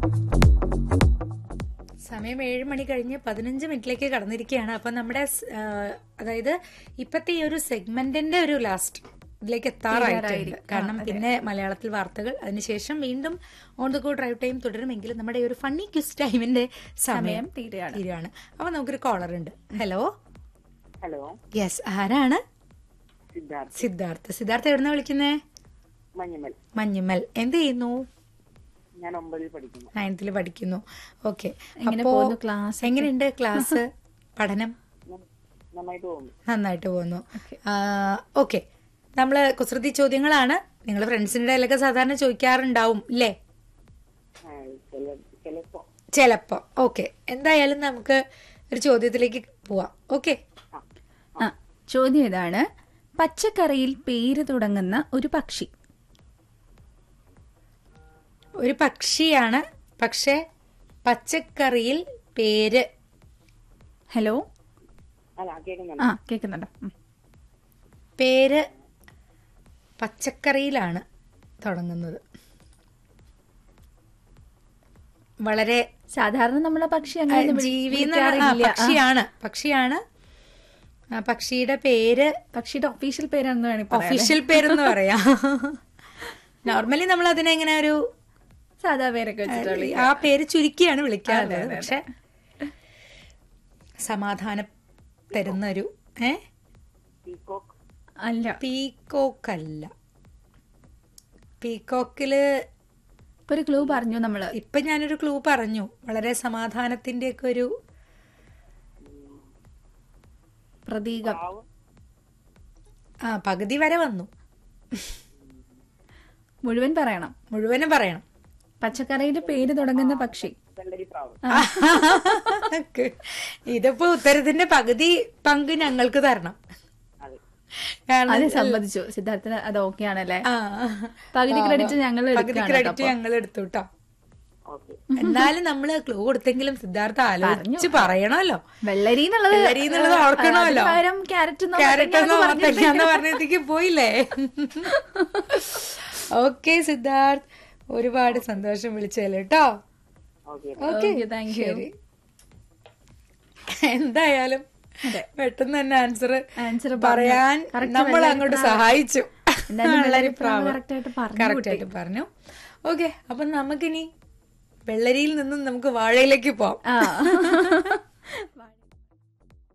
സമയം ഏഴ് മണി കഴിഞ്ഞ് പതിനഞ്ച് മിനിറ്റിലേക്ക് കടന്നിരിക്കുകയാണ് അപ്പം നമ്മുടെ സ്- ആ, അതായത് ഇപ്പത്തെ ഈ ഒരു സെഗ്മെന്റിന്റെ ഒരു ലാസ്റ്റ് ഇതിലേക്ക് എത്താറായിട്ടുണ്ട് കാരണം പിന്നെ മലയാളത്തിൽ വാർത്തകൾ അതിനുശേഷം വീണ്ടും on the go drive time തുടരുമെങ്കിലും നമ്മുടെ ഈ ഒരു ഫണ്ണി ക്വിസ് ടൈമിന്റെ സമയം തീരുകയാണ്. തീരുകയാണ് അപ്പൊ നമുക്കൊരു കോളർ ഉണ്ട് ഹലോ ഹലോ യെസ് ആരാണ് സിദ്ധാർത്ഥ് സിദ്ധാർത്ഥ് സിദ്ധാർത്ഥ എവിടുന്ന വിളിക്കുന്നേ മഞ്ഞമ്മൽ മഞ്ഞുമൽ എന്ത് ചെയ്യുന്നു ഞാൻ ഒമ്പതിൽ പഠിക്കുന്നു നയൻത്തിൽ പഠിക്കുന്നു ഓക്കെ എങ്ങനെ പോകുന്നു class ഒക്കെ? എങ്ങനെയുണ്ട് ക്ലാസ് പഠനം ന- നന്നായിട്ട് പോകുന്നു നന്നായിട്ട് പോകുന്നു ഓക്കെ നമ്മള് കുസൃതി ചോദ്യങ്ങളാണ് നിങ്ങൾ ഫ്രണ്ട്സിന്റെ ഇടയിലൊക്കെ സാധാരണ ചോദിക്കാറുണ്ടാവും ഇല്ലേ ആ, ചില ചിലപ്പോ ചിലപ്പോ ഓക്കെ എന്തായാലും നമുക്ക് ഒരു ചോദ്യത്തിലേക്ക് പോവാം ഓക്കെ ആ ചോദ്യം ഇതാണ് പച്ചക്കറിയിൽ പേര് തുടങ്ങുന്ന ഒരു പക്ഷി ഒരു പക്ഷിയാണ് പക്ഷെ പച്ചക്കറിയിൽ പേര് ഹലോ അല്ല കേൾക്കുന്നുണ്ട് ആ കേൾക്കുന്നുണ്ടോ ഉം. പേര് പച്ചക്കറിയിലാണ് തുടങ്ങുന്നത് വളരെ സാധാരണ നമ്മളെ പക്ഷി അങ്ങനെ വിളി- ജീവി എന്ന് പറഞ്ഞ- ആ, വിളിക്കാറില്ല. ആ, പക്ഷിയാണ് പക്ഷിയാണ് ആ പക്ഷിയുടെ പേര് പക്ഷിയുടെ ഒഫീഷ്യൽ പേരാണെന്ന് വേണമെങ്കിൽ പറയാം ഒഫീഷ്യൽ പേരെന്ന് പറയാം നോർമലി നമ്മൾ അതിനെ ഇങ്ങനെ ഒരു സാധാ പേരൊക്കെ വെച്ചിട്ടുള്ള ആ പേര് ചുരുക്കിയാണ് വിളിക്കാറുള്ളത് പക്ഷെ സമാധാനം തരുന്ന ഒരു ഏ പീകോക്ക് അല്ല പീക്കോക്കല്ല പീക്കോക്കില് ഇപ്പൊ ഒരു ക്ലൂ പറഞ്ഞു നമ്മള് ഇപ്പൊ ഞാനൊരു ക്ലൂ പറഞ്ഞു വളരെ സമാധാനത്തിന്റെ ഒക്കെ ഒരു പ്രതീകം പാവ് ആ പകുതി വരെ വന്നു മുഴുവൻ പറയണം മുഴുവനും പറയണം പച്ചക്കറിയുടെ പേര് തുടങ്ങുന്ന പക്ഷി വെള്ളരി പ്രാവ് ഇതിപ്പോ ഉത്തരത്തിന്റെ പകുതി പങ്ക് ഞങ്ങൾക്ക് തരണം അതെ കാരണം അത് സമ്മതിച്ചു സിദ്ധാർത്ഥന് അത് ഓക്കെ ആണല്ലേ ആ. പകുതി ആ, credit ഞങ്ങൾ പകുതി എടുക്കുകയാണ് ക്രെഡിറ്റ് കേട്ടോ ഞങ്ങൾ എടുത്തു കേട്ടോ ഓക്കെ എന്നാലും നമ്മള് ക്ലൂ കൊടുത്തെങ്കിലും സിദ്ധാർത്ഥ ആലോചിച്ച് പറയണമല്ലോ വെള്ളരി എന്നുള്ളത് വെള്ളരി എന്നുള്ളത് ഓർക്കണമല്ലോ. അതിന് പകരം ക്യാരറ്റ് എന്നോ ക്യാരറ്റ് മത്തങ്ങ എന്നോ പറഞ്ഞിട്ടുണ്ടെങ്കിൽ പറഞ്ഞതിലേക്ക് പോയില്ലേ ഓക്കെ സിദ്ധാർത്ഥ് ഒരുപാട് സന്തോഷം വിളിച്ചല്ലേ കേട്ടോ okay okay Okay, thank you. ശരി എന്തായാലും പെട്ടെന്ന് തന്നെ ആൻസർ Answer പറയാൻ പറഞ്ഞു. Correct നമ്മൾ വെള്ളരി അങ്ങോട്ട് പ്രാവ്. സഹായിച്ചു എന്തായാലും വെള്ളരി വെള്ളരി പ്രാവ് പ്രാവ് correct ആയിട്ട് പറഞ്ഞു Correct കുട്ടി. ആയിട്ട് പറഞ്ഞു ഓക്കെ അപ്പൊ നമുക്കിനി വെള്ളരിയിൽ നിന്നും നമുക്ക് വാഴയിലേക്ക് പോവാം ആ